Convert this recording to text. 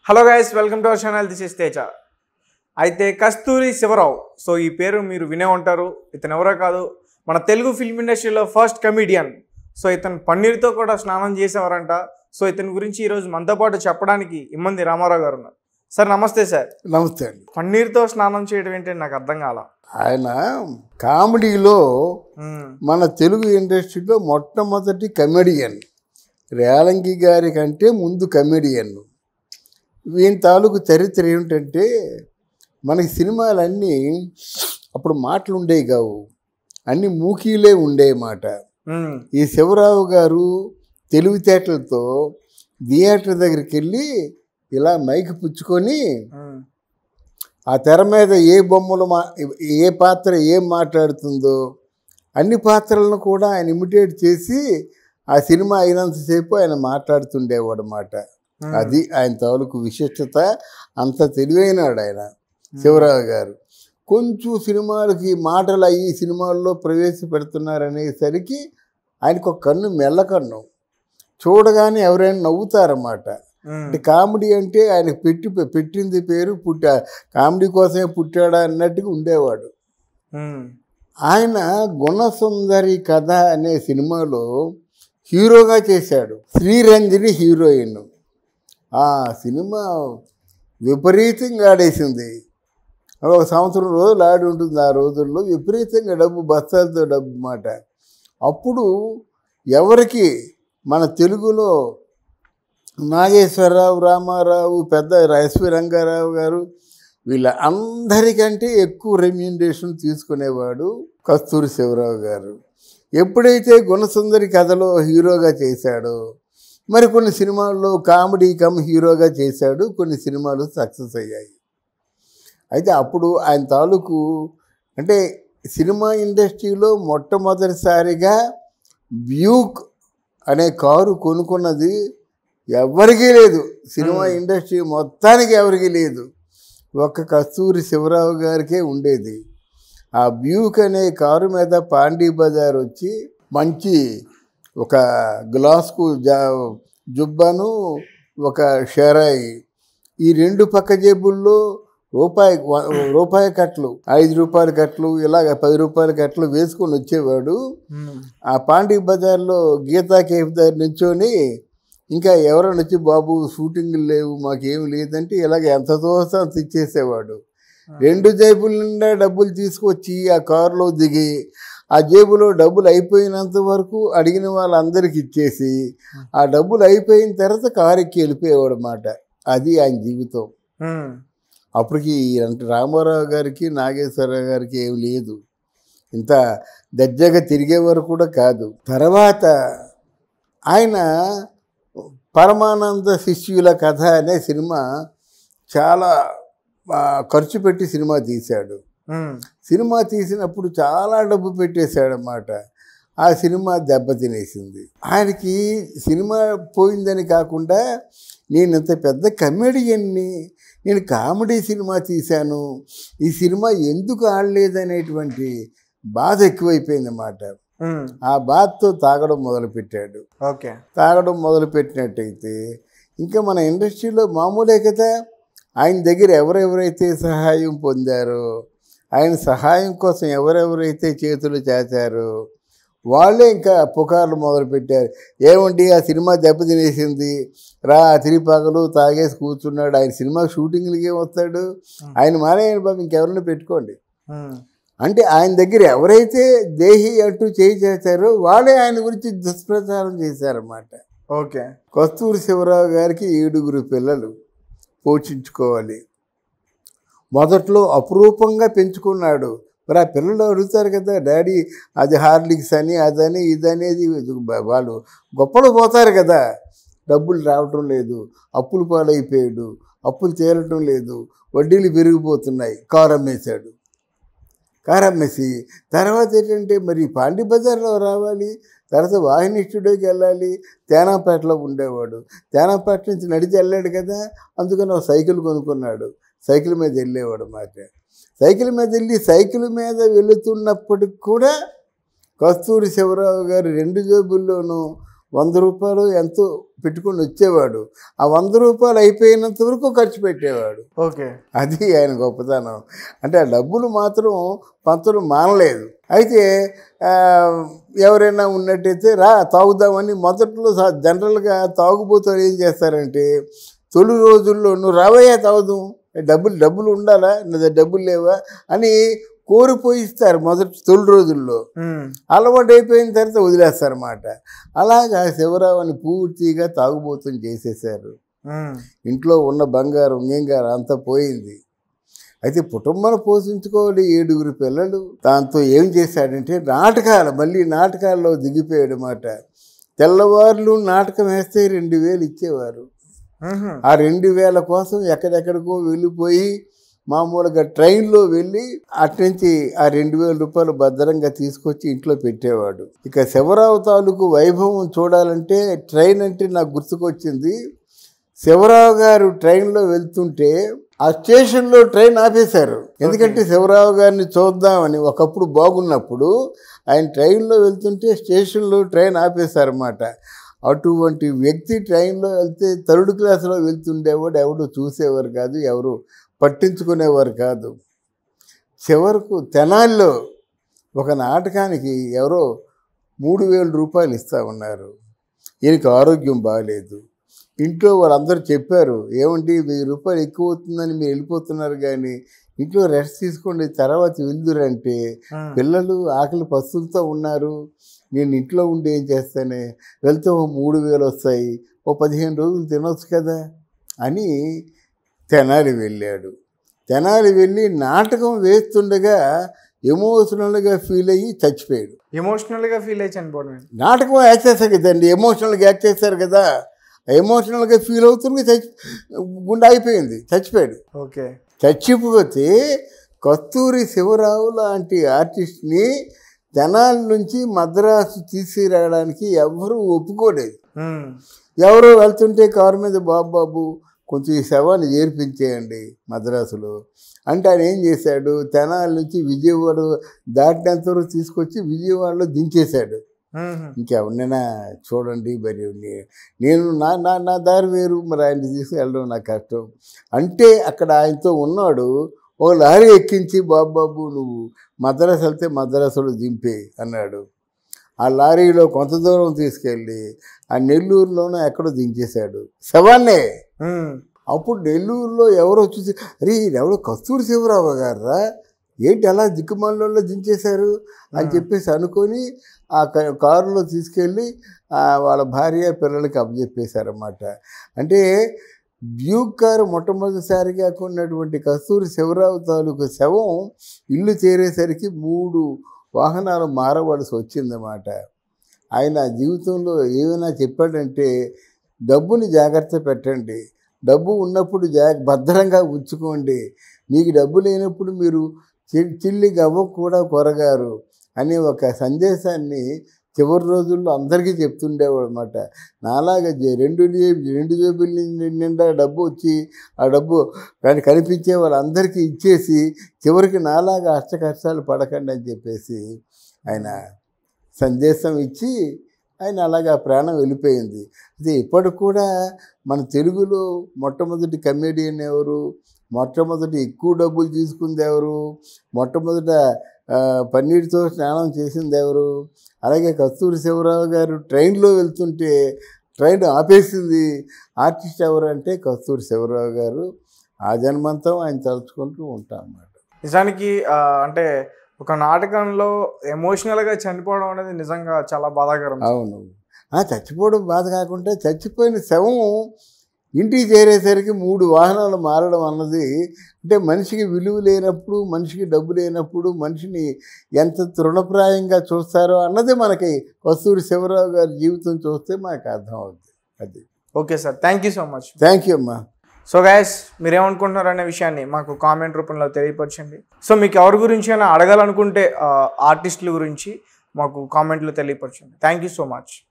Hello guys welcome to our channel this is Teja అయితే Kasturi Sivarao so ఈ పేరు మీరు వినే ఉంటారు ఇతను ఎవరో కాదు మన తెలుగు ఫిల్మ్ ఇండస్ట్రీలో ఫస్ట్ కమీడియన్ సో ఇతను పన్నీర్తో కూడా స్నానం చేసేవారంట సో ఇతని గురించి ఈరోజు మనతో పాటు చెప్పడానికి ఇమ్మంది రామారావు గారు ఉన్నారు సార్ నమస్తే సార్ నమస్తే అండి పన్నీర్తో స్నానం చేయడం ఏంటి నాకు అర్థం కాల ఆయన కామెడీలో మ్మ్. మన తెలుగు ఇండస్ట్రీలో మొట్టమొదటి కమెడియన్ రేలంగి గారి కంటే ముందు కమెడియన్ వీని తాలూకు చరిత్ర ఏమిటంటే మనకి సినిమాలన్నీ అప్పుడు మాటలు ఉండేవి కావు అన్ని మూకీలే ఉండే మాట మ్మ్. ఈ శివరావు గారు తెలివితేటలతో థియేటర్ దగ్గరికి వెళ్ళి ఇలా మైక్ పుచ్చుకొని మ్మ్. ఆ తెర మీద ఏ బొమ్మలు మా ఏ పాత్ర ఏం మాట్లాడుతుందో అన్ని పాత్రలను కూడా ఆయన ఇమిటేట్ చేసి ఆ సినిమా అయినంతసేపు ఆయన మాట్లాడుతుండేవాడు అన్నమాట మ్మ్. అది ఆయన తాలూకు విశిష్టత అంత తెలివైనాడు ఆయన శివరావు గారు కొంచెం సినిమాలకి మాటలు అయ్యి సినిమాల్లో ప్రవేశపెడుతున్నారనేసరికి ఆయనకు ఒక కన్ను మెల్ల కన్ను చూడగానే ఎవరైనా నవ్వుతారన్నమాట మ్మ్. అంటే కామెడీ అంటే ఆయన పెట్టి పెట్టింది పేరు పుట్టా కామెడీ కోసమే పుట్టాడా అన్నట్టుగా ఉండేవాడు మ్మ్. ఆయన గుణసుందరి కథ అనే సినిమాలో హీరోగా చేశాడు శ్రీరంజని హీరోయిన్ ఆ సినిమా విపరీతంగా ఆడేసింది ఒక సంవత్సరం రోజులు ఆడి ఉంటుంది ఆ రోజుల్లో విపరీతంగా డబ్బు బస్తాలతో డబ్బు మాట అప్పుడు ఎవరికి మన తెలుగులో నాగేశ్వరరావు రామారావు పెద్ద ఎస్వి రంగారావు గారు వీళ్ళ అందరికంటే ఎక్కువ రెమ్యూనరేషన్ తీసుకునేవాడు కస్తూరి శివరావు గారు ఎప్పుడైతే గుణసుందరి కథలో హీరోగా చేశాడో మరి కొన్ని సినిమాల్లో కామెడీ కమ్ హీరోగా చేశాడు కొన్ని సినిమాలు సక్సెస్ అయ్యాయి అయితే అప్పుడు ఆయన తాలూకు అంటే సినిమా ఇండస్ట్రీలో మొట్టమొదటిసారిగా బ్యూక్ అనే కారు కొనుక్కున్నది ఎవరికీ లేదు సినిమా Hmm. ఇండస్ట్రీ మొత్తానికి ఎవరికీ లేదు ఒక్క కస్తూరి శివరావు గారికే ఉండేది ఆ బ్యూక్ అనే కారు మీద పాండీ బజార్ వచ్చి మంచి ఒక గ్లాస్కు జా జుబ్బాను ఒక షెరాయి ఈ రెండు పక్క జేబుల్లో రూపాయి వ- రూపాయి కట్లు ఐదు రూపాయల కట్లు ఇలాగ పది రూపాయల కట్లు వేసుకొని వచ్చేవాడు మ్మ్. ఆ పాండీ బజార్లో గీతా కేఫ్ దగ్గర నించొని ఇంకా ఎవరైనా వచ్చి బాబు షూటింగ్లు లేవు మాకేం లేదంటే ఇలాగ ఎంత దోసం అంత ఇచ్చేసేవాడు రెండు జేబుల నిండా డబ్బులు తీసుకొచ్చి ఆ కారులో దిగి ఆ జేబులో డబ్బులు అయిపోయినంత వరకు అడిగిన వాళ్ళందరికీ ఇచ్చేసి ఆ డబ్బులు అయిపోయిన తర్వాత కారు ఎక్కి వెళ్ళిపోయేవాడు అన్నమాట అది ఆయన జీవితం మ్మ్. అప్పటికి అంటే రామారావు గారికి నాగేశ్వరరావు గారికి ఏం లేదు ఇంత దర్జాగా తిరిగేవారు కూడా కాదు తర్వాత ఆయన పరమానంద శిష్యుల కథ అనే సినిమా చాలా ఆ, ఖర్చు పెట్టి సినిమా తీశాడు మ్మ్. సినిమా తీసినప్పుడు చాలా డబ్బు పెట్టేశాడనమాట ఆ సినిమా దెబ్బతినేసింది ఆయనకి సినిమా పోయిందని కాకుండా నేను ఇంత పెద్ద కమెడియన్ని నేను కామెడీ సినిమా తీశాను ఈ సినిమా ఎందుకు ఆడలేదనేటువంటి బాధ ఎక్కువైపోయిందన్నమాట మ్మ్. ఆ బాధతో తాగడం మొదలుపెట్టాడు ఓకే తాగడం మొదలుపెట్టినట్టయితే ఇంకా మన ఇండస్ట్రీలో మామూలే కదా ఆయన దగ్గర ఎవరెవరైతే సహాయం పొందారో ఆయన సహాయం కోసం ఎవరెవరైతే చేతులు చాచారో వాళ్ళే ఇంకా పుకార్లు మొదలుపెట్టారు ఏమండి ఆ సినిమా దెబ్బతినేసింది రా తిరిపాకలు తాగేసి కూర్చున్నాడు ఆయన సినిమా షూటింగ్లకి ఏం వస్తాడు ఆయన మానేయండి బాబు ఇంకెవరిని పెట్టుకోండి మ్మ్. అంటే ఆయన దగ్గర ఎవరైతే దేహి అంటూ చేయి చేశారో వాళ్ళే ఆయన గురించి దుష్ప్రచారం చేశారన్నమాట ఓకే కస్తూరి శివరావు గారికి ఏడుగురు పిల్లలు పోషించుకోవాలి మొదట్లో అపురూపంగా పెంచుకున్నాడు మరి ఆ పిల్లలు అడుగుతారు కదా డాడీ అది హార్లిక్స్ అని అదని ఇదనేది వాళ్ళు గొప్పలు పోతారు కదా డబ్బులు రావటం లేదు అప్పులు పాలైపోయాడు అప్పులు తీరటం లేదు వడ్డీలు పెరిగిపోతున్నాయి కారు అమ్మేశాడు కారు అమ్మేసి తర్వాత ఏంటంటే మరి పాండి బజార్లో రావాలి తర్వాత వాహిని స్టూడియోకి వెళ్ళాలి తేనాపేటలో ఉండేవాడు తేనాపేట నుంచి నడిచి వెళ్ళాడు కదా అందుకని ఒక సైకిల్ కొనుక్కున్నాడు సైకిల్ మీద వెళ్ళేవాడు మాట సైకిల్ మీద వెళ్ళి సైకిల్ మీద వెళుతున్నప్పటికి కూడా కస్తూరి శివరావు గారు రెండు జేబుల్లోనూ వంద రూపాయలు ఎంతో పెట్టుకొని వచ్చేవాడు ఆ వంద రూపాయలు అయిపోయినంత వరకు ఖర్చు పెట్టేవాడు ఓకే అది ఆయన గొప్పతనం అంటే ఆ డబ్బులు మాత్రం పంతులు మానలేదు అయితే ఆ, ఎవరైనా ఉన్నట్టయితే రా తాగుదామని మొదట్లో సా- జనరల్గా తాగుబోతారు ఏం చేస్తారంటే తొలి రోజుల్లో నువ్వు రావయ్యా తాగుదాం డబ్బులు డబ్బులు ఉండాలా నా దగ్గర డబ్బులు లేవా అని కోరిపోయిస్తారు మొదటి తొలి రోజుల్లో ఉమ్, అలవాటు అయిపోయిన తర్వాత వదిలేస్తారన్నమాట అలాగా శివరావుని పూర్తిగా తాగుబోతం చేసేసారు ఉమ్, ఇంట్లో ఉన్న బంగారం గింగారం అంతా పోయింది అయితే కుటుంబాన్ని పోషించుకోవాలి ఏడుగురు పిల్లలు దాంతో ఏం చేశాడంటే నాటకాలు మళ్ళీ నాటకాల్లో దిగిపోయాడు మాట తెల్లవారులు నాటకం వేస్తే రెండు వేలు ఇచ్చేవారు ఉహు, ఆ రెండు వేల కోసం ఎక్కడెక్కడికో వెళ్ళిపోయి మామూలుగా ట్రైన్లో వెళ్ళి అట్నుంచి ఆ రెండు వేల రూపాయలు భద్రంగా తీసుకొచ్చి ఇంట్లో పెట్టేవాడు ఇక శివరావు తాలూకు వైభవం చూడాలంటే ట్రైన్ అంటే నాకు గుర్తుకొచ్చింది శివరావు గారు ట్రైన్లో వెళ్తుంటే ఆ స్టేషన్లో ట్రైన్ ఆపేశారు ఎందుకంటే శివరావు గారిని చూద్దామని ఒకప్పుడు బాగున్నప్పుడు ఆయన ట్రైన్లో వెళ్తుంటే స్టేషన్లో ట్రైన్ ఆపేశారన్నమాట అటువంటి వ్యక్తి ట్రైన్లో వెళ్తే థర్డ్ క్లాస్లో వెళ్తుండేవాడు ఎవడు చూసేవారు కాదు ఎవరు పట్టించుకునేవారు కాదు చివరకు తెనాల్లో ఒక నాటకానికి ఎవరో మూడు వేల రూపాయలు ఇస్తా ఉన్నారు ఈయనకి ఆరోగ్యం బాగాలేదు ఇంట్లో వాళ్ళందరూ చెప్పారు ఏమండి వెయ్యి రూపాయలు ఎక్కువ అవుతుందని మీరు వెళ్ళిపోతున్నారు కానీ ఇంట్లో రెస్ట్ తీసుకోండి తర్వాత వెళ్దురంటే ఉమ్, పిల్లలు ఆకలి పస్తులతో ఉన్నారు నేను ఇంట్లో ఉండి ఏం చేస్తానే వెళ్తే ఓ మూడు వేలు వస్తాయి ఓ పదిహేను రోజులు తినొచ్చు కదా అని తెనాలి వెళ్ళాడు తెనాలి వెళ్ళి నాటకం వేస్తుండగా ఎమోషనల్గా ఫీల్ అయ్యి చచ్చిపోయాడు ఎమోషనల్ గా ఫీల్ అయ్యి చనిపోవడం నాటకం యాక్ట్ చేస్తారు కదండి ఎమోషనల్గా యాక్ట్ చేస్తారు కదా ఎమోషనల్గా ఫీల్ అవుతుంది చచ్చి గుండె అయిపోయింది చచ్చిపోయాడు ఓకే చచ్చిపోతే కస్తూరి శివరావు లాంటి ఆర్టిస్ట్ని జనాల నుంచి మద్రాసు తీసుకురావడానికి ఎవ్వరూ ఒప్పుకోలేదు ఉమ్, ఎవరో వెళ్తుంటే కారు మీద బాబు బాబు కొంచెం ఈ శవాన్ని చేర్పించేయండి మద్రాసులో అంటే ఆయన ఏం చేశాడు తెనాలి నుంచి విజయవాడ దాటినంత వరకు తీసుకొచ్చి విజయవాడలో దించేశాడు ఉహు, ఇంకెవరినైనా చూడండి మరి నే- నేను నా నా నా దారి వేరు మరి ఆయన తీసుకెళ్ళడం నాకు కష్టం అంటే అక్కడ ఆయనతో ఉన్నాడు ఓ లారీ ఎక్కించి బాబు బాబు నువ్వు మద్రాసు వెళ్తే మద్రాసులో దింపే అన్నాడు ఆ లారీలో కొంత దూరం తీసుకెళ్ళి ఆ నెల్లూరులోనూ ఎక్కడో దించేశాడు శవాన్నే ఉమ్, అప్పుడు నెల్లూరులో ఎవరో చూసి అరే ఎవరో కస్తూరి శివరావు గారా ఏంటి అలా దిక్కుమాలలో దించేశారు అని Hmm. చెప్పేసి అనుకొని ఆ క- కారులో తీసుకెళ్ళి ఆ వాళ్ళ భార్య పిల్లలకి అప్పచెప్పేశారన్నమాట అంటే డ్యూక్ కారు మొట్టమొదటిసారిగా కొన్నటువంటి కస్తూరి శివరావు తాలూకు శవం ఇల్లు చేరేసరికి మూడు వాహనాలు మారవలసి వచ్చిందన్నమాట ఆయన జీవితంలో ఏమైనా చెప్పాడంటే డబ్బుని జాగ్రత్త పెట్టండి డబ్బు ఉన్నప్పుడు జాగ భద్రంగా ఉంచుకోండి మీకు డబ్బు లేనప్పుడు మీరు చి- చిల్లి గవ్వ కూడా కొరగారు అనే ఒక సందేశాన్ని చివరి రోజుల్లో అందరికీ చెప్తుండేవాడు అనమాట నాలాగా జే- రెండు జే- రెండు జేబుల ని- నిండా డబ్బు వచ్చి ఆ డబ్బు కానీ కనిపించే వాళ్ళందరికీ ఇచ్చేసి చివరికి నాలాగా అష్ట కష్టాలు పడకండి అని చెప్పేసి ఆయన సందేశం ఇచ్చి ఆయన అలాగా ప్రాణం వెళ్ళిపోయింది అయితే ఇప్పటికి కూడా మన తెలుగులో మొట్టమొదటి కమెడియన్ ఎవరు మొట్టమొదటి ఎక్కువ డబ్బులు తీసుకుంది ఎవరు మొట్టమొదట ఆ, పన్నీటితో స్నానం చేసింది ఎవరు అలాగే కస్తూరి శివరావు గారు ట్రైన్లో వెళ్తుంటే ట్రైన్ ఆపేసింది ఆర్టిస్ట్ ఎవరు అంటే కస్తూరి శివరావు గారు ఆ జన్మంతం ఆయన తలుచుకుంటూ ఉంటాం అన్నమాట నిజానికి ఆ, అంటే ఒక నాటకంలో ఎమోషనల్ గా చనిపోవడం అనేది నిజంగా చాలా బాధాకరం అవును ఆ, చచ్చిపోవడం బాధ కాకుండా చచ్చిపోయిన శవం ఇంటికి చేరేసరికి మూడు వాహనాలు మారడం అన్నది అంటే మనిషికి విలువ లేనప్పుడు మనిషికి డబ్బు లేనప్పుడు మనిషిని ఎంత తృణప్రాయంగా చూస్తారో అన్నది మనకి కస్తూరి శివరావు గారి జీవితం చూస్తే మనకు అర్థం అవుతుంది అది okay sir thank you so much thank you అమ్మా సో గైస్ మీరేమనుకుంటున్నారు అనే విషయాన్ని మాకు కామెంట్ రూపంలో తెలియపరచండి సో మీకు ఎవరి గురించి అయినా అడగాలనుకుంటే ఆర్టిస్టుల గురించి మాకు కామెంట్లో తెలియపరచండి థ్యాంక్ యూ సో మచ్